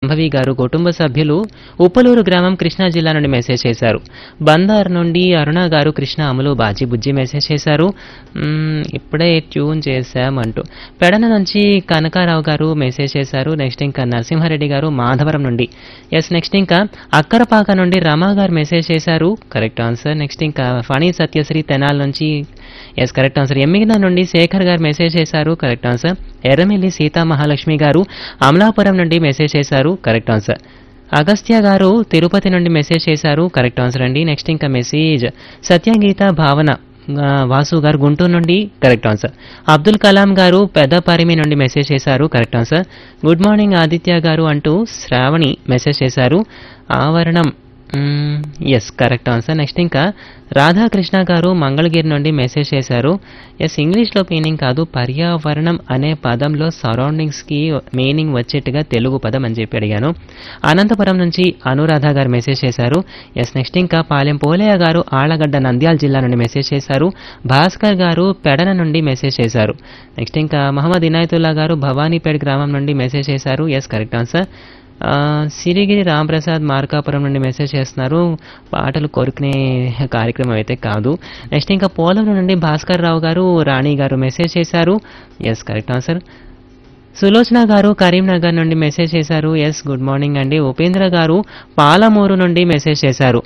శాంభవి గారు కుటుంబ సభ్యులు ఉప్పలూరు గ్రామం కృష్ణా జిల్లా నుండి మెసేజ్ చేశారు బందార్ నుండి అరుణ గారు కృష్ణ అమలు బాజీ బుజ్జి మెసేజ్ చేశారు మ్మ్, ఇప్పుడే ట్యూన్ చేశామంటూ పెడన నుంచి కనకారావు గారు మెసేజ్ చేశారు నెక్స్ట్ ఇంకా నరసింహారెడ్డి గారు మాధవరం నుండి ఎస్ నెక్స్ట్ ఇంకా అక్కరపాక నుండి రమా గారు మెసేజ్ చేశారు కరెక్ట్ ఆన్సర్ నెక్స్ట్ ఇంకా ఫణి సత్యశ్రీ తెనాల్ నుంచి ఎస్ కరెక్ట్ ఆన్సర్ ఎమ్మిగిన నుండి శేఖర్ గారు మెసేజ్ చేశారు కరెక్ట్ ఆన్సర్ ఎర్రమిల్లి సీతా మహాలక్ష్మి గారు అమలాపురం నుండి మెసేజ్ చేశారు కరెక్ట్ ఆన్సర్ అగస్త్య గారు తిరుపతి నుండి మెసేజ్ చేశారు కరెక్ట్ ఆన్సర్ అండి నెక్స్ట్ ఇంకా మెసేజ్ సత్యగీత భావన ఆ, వాసు గారు గుంటూరు నుండి కరెక్ట్ ఆన్సర్ అబ్దుల్ కలాం గారు పెద్ద పరిమి నుండి మెసేజ్ చేశారు correct answer good morning Aditya garu అంటూ శ్రావణి మెసేజ్ చేశారు ఆవరణం ఎస్ కరెక్ట్ ఆన్సర్ నెక్స్ట్ ఇంకా రాధాకృష్ణ గారు మంగళగిరి నుండి మెసేజ్ చేశారు ఎస్ ఇంగ్లీష్లో మీనింగ్ కాదు పర్యావరణం అనే పదంలో సరౌండింగ్స్కి మీనింగ్ వచ్చేట్టుగా తెలుగు పదం అని చెప్పి అడిగాను అనంతపురం నుంచి అనురాధ గారు మెసేజ్ చేశారు ఎస్ నెక్స్ట్ ఇంకా పాలెం పోలయ్య గారు ఆళ్లగడ్డ నంద్యాల జిల్లా నుండి మెసేజ్ చేశారు భాస్కర్ గారు పెడన నుండి మెసేజ్ చేశారు నెక్స్ట్ ఇంకా మహమ్మద్ ఇనాయతుల్లా గారు భవానీపేట్ గ్రామం నుండి మెసేజ్ చేశారు ఎస్ కరెక్ట్ ఆన్సర్ ఆ, సిరిగిరి రాంప్రసాద్ మార్కాపురం నుండి మెసేజ్ చేస్తున్నారు పాటలు కోరుకునే కార్యక్రమం అయితే కాదు నెక్స్ట్ ఇంకా పోలవరం నుండి భాస్కర్ రావు గారు రాణి గారు మెసేజ్ చేశారు ఎస్ కరెక్ట్ ఆన్సర్ సులోచన గారు కరీంనగర్ నుండి మెసేజ్ చేశారు ఎస్ గుడ్ మార్నింగ్ అండి ఉపేంద్ర గారు పాలమూరు నుండి మెసేజ్ చేశారు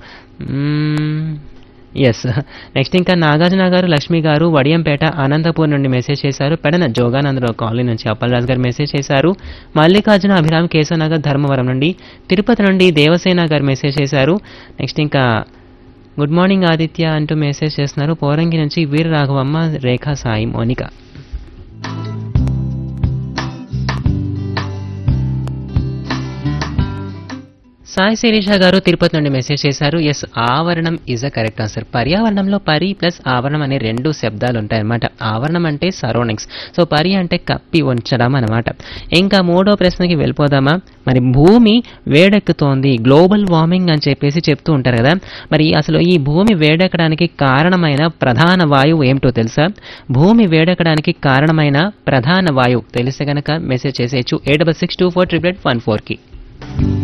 ఎస్ నెక్స్ట్ ఇంకా నాగార్జున గారు లక్ష్మి గారు వడియంపేట అనంతపూర్ నుండి మెసేజ్ చేశారు పెడన జోగానందరావు కాలనీ నుంచి అప్పలరాజు గారు మెసేజ్ చేశారు మల్లికార్జున అభిరామ్ కేశవనగర్ ధర్మవరం నుండి తిరుపతి నుండి దేవసేన గారు మెసేజ్ చేశారు నెక్స్ట్ ఇంకా గుడ్ మార్నింగ్ ఆదిత్య అంటూ మెసేజ్ చేస్తున్నారు పోరంగి నుంచి వీర రాఘవమ్మ రేఖా సాయి మోనిక సాయి శిరీష గారు తిరుపతి నుండి మెసేజ్ చేశారు ఎస్ ఆవరణం ఇస్ అ కరెక్ట్ ఆన్సర్ పర్యావరణంలో పరి ప్లస్ ఆవరణం అనే రెండు శబ్దాలు ఉంటాయన్నమాట ఆవరణం అంటే సరౌండింగ్స్ సో పరి అంటే కప్పి ఉంచడం అనమాట ఇంకా మూడో ప్రశ్నకి వెళ్ళిపోదామా మరి భూమి వేడెక్కుతోంది గ్లోబల్ వార్మింగ్ అని చెప్పేసి చెప్తూ ఉంటారు కదా మరి అసలు ఈ భూమి వేడెక్కడానికి కారణమైన ప్రధాన వాయువు ఏమిటో తెలుసా భూమి వేడెక్కడానికి కారణమైన ప్రధాన వాయువు తెలిస్తే కనుక మెసేజ్ చేసేయచ్చు eight double six two four triple eight one ఫోర్కి